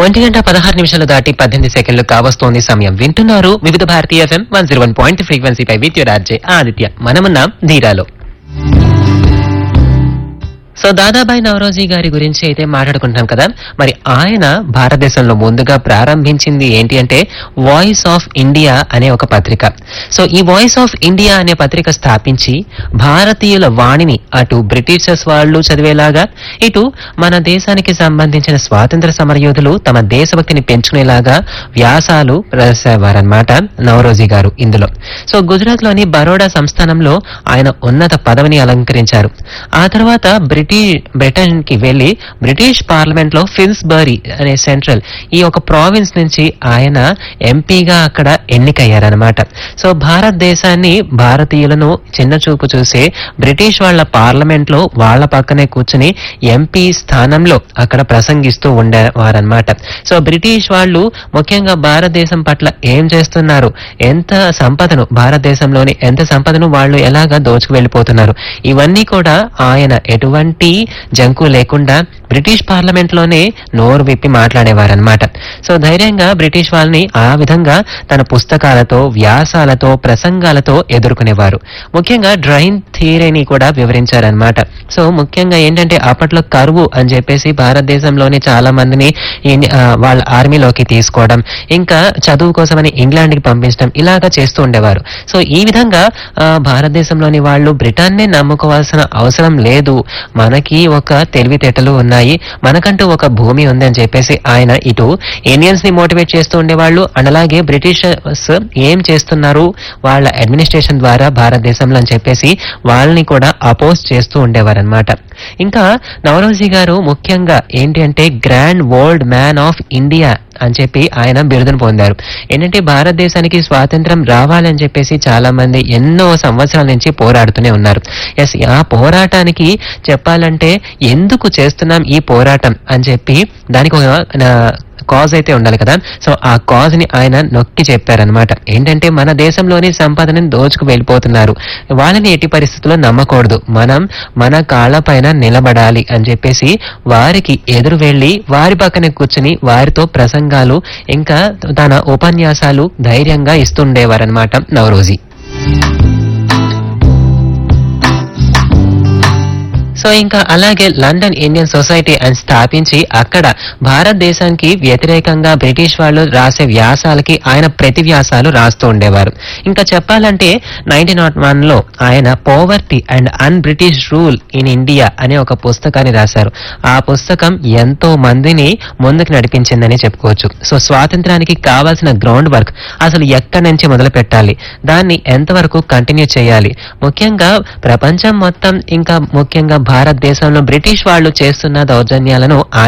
ఒంటి గంట పదహారు నిమిషాలు దాటి పద్దెనిమిది సెకండ్లు కావస్తోంది సమయం వింటున్నారు Vividh Bharatiya FM one zero one point ఫ్రీక్వెన్సీపై విద్యురార్జే ఆదిత్య మనమున్నాం ధీరాలో సో దాదాబాయి నవరోజీ గారి గురించి అయితే మాట్లాడుకుంటున్నాం కదా మరి ఆయన భారతదేశంలో ముందుగా ప్రారంభించింది ఏంటి అంటే వాయిస్ ఆఫ్ ఇండియా అనే ఒక పత్రిక సో ఈ వాయిస్ ఆఫ్ ఇండియా అనే పత్రిక స్థాపించి భారతీయుల వాణిని అటు బ్రిటిషర్స్ వాళ్ళు చదివేలాగా ఇటు మన దేశానికి సంబంధించిన స్వాతంత్ర సమరయోధులు తమ దేశభక్తిని పెంచుకునేలాగా వ్యాసాలు రాసేవారనమాట నవరోజీ గారు ఇందులో సో గుజరాత్ లోని బరోడా సంస్థానంలో ఆయన ఉన్నత పదవిని అలంకరించారు ఆ తర్వాత బ్రిటిష్ బ్రిటన్ కి వెళ్లి బ్రిటిష్ పార్లమెంట్ లో ఫిల్స్బరీ అనే సెంట్రల్ ఈ ఒక ప్రావిన్స్ నుంచి ఆయన ఎంపీగా అక్కడ ఎన్నికయ్యారనమాట సో భారతదేశాన్ని భారతీయులను చిన్న చూపు చూసే బ్రిటిష్ వాళ్ళ పార్లమెంట్ లో వాళ్ళ పక్కనే కూర్చుని ఎంపీ స్థానంలో అక్కడ ప్రసంగిస్తూ ఉండేవారనమాట సో బ్రిటిష్ వాళ్ళు ముఖ్యంగా భారతదేశం పట్ల ఏం చేస్తున్నారు ఎంత సంపదను భారతదేశంలోని ఎంత సంపదను వాళ్ళు ఎలాగా దోచుకు వెళ్ళిపోతున్నారు ఇవన్నీ కూడా ఆయన ఎటువంటి జంకు లేకుండా బ్రిటిష్ పార్లమెంట్ లోనే నోరు విప్పి మాట్లాడేవారనమాట సో ధైర్యంగా బ్రిటిష్ వాళ్ళని ఆ విధంగా తన పుస్తకాలతో వ్యాసాలతో ప్రసంగాలతో ఎదుర్కొనేవారు ముఖ్యంగా డ్రైన్ థియరీని కూడా వివరించారనమాట సో ముఖ్యంగా ఏంటంటే అప్పట్లో కరువు అని చెప్పేసి భారతదేశంలోని చాలా మందిని ఈ- ఆ, వాళ్ళ ఆర్మీలోకి తీసుకోవడం ఇంకా చదువు కోసమని ఇంగ్లాండ్కి పంపించడం ఇలాగా చేస్తూ ఉండేవారు సో ఈ విధంగా ఆ, భారతదేశంలోని వాళ్ళు బ్రిటన్నే నమ్ముకోవాల్సిన అవసరం లేదు మనకి ఒక తెలివితేటలు ఉన్నాయి మనకంటూ ఒక భూమి ఉందని చెప్పేసి ఆయన ఇటు ఇండియన్స్ ని మోటివేట్ చేస్తూ ఉండేవాళ్ళు అండ్ అలాగే బ్రిటిషర్స్ ఏం చేస్తున్నారు వాళ్ళ అడ్మినిస్ట్రేషన్ ద్వారా భారతదేశంలో అని చెప్పేసి వాళ్ళని కూడా అపోజ్ చేస్తూ ఉండేవారనమాట ఇంకా నవరోజీ గారు ముఖ్యంగా ఏంటి అంటే grand world man of India అని చెప్పి ఆయన బిరుదును పొందారు ఏంటంటే భారతదేశానికి స్వాతంత్రం రావాలని చెప్పేసి చాలా మంది ఎన్నో సంవత్సరాల నుంచి పోరాడుతూనే ఉన్నారు ఎస్ ఆ పోరాటానికి చెప్పాలంటే ఎందుకు చేస్తున్నాం ఈ పోరాటం అని చెప్పి దానికి ఒక కాజ్ అయితే ఉండాలి కదా సో ఆ కాజ్ ని ఆయన నొక్కి చెప్పారనమాట ఏంటంటే మన దేశంలోని సంపదని దోచుకు వెళ్ళిపోతున్నారు వాళ్ళని ఎట్టి పరిస్థితుల్లో నమ్మకూడదు మనం మన కాళ్ళపైన నిలబడాలి అని చెప్పేసి వారికి ఎదురు వెళ్ళి వారి పక్కనే కూర్చుని వారితో ప్రసంగాలు ఇంకా తన ఉపన్యాసాలు ధైర్యంగా ఇస్తుండేవారనమాట నవరోజీ సో ఇంకా అలాగే లండన్ ఇండియన్ సొసైటీ అని స్థాపించి అక్కడ భారతదేశానికి వ్యతిరేకంగా బ్రిటిష్ వాళ్ళు రాసే వ్యాసాలకి ఆయన ప్రతి వ్యాసాలు రాస్తూ ఉండేవారు ఇంకా చెప్పాలంటే నైన్టీన్ నాట్ వన్ లో ఆయన poverty and un British rule in India అనే ఒక పుస్తకాన్ని రాశారు ఆ పుస్తకం ఎంతో మందిని ముందుకు నడిపించిందని చెప్పుకోవచ్చు సో స్వాతంత్రానికి కావాల్సిన గ్రౌండ్ వర్క్ అసలు ఎక్కడి నుంచి మొదలు పెట్టాలి దాన్ని ఎంతవరకు కంటిన్యూ చేయాలి ముఖ్యంగా ప్రపంచం మొత్తం ఇంకా ముఖ్యంగా భారతదేశంలో బ్రిటిష్ వాళ్ళు చేస్తున్న దౌర్జన్యాలను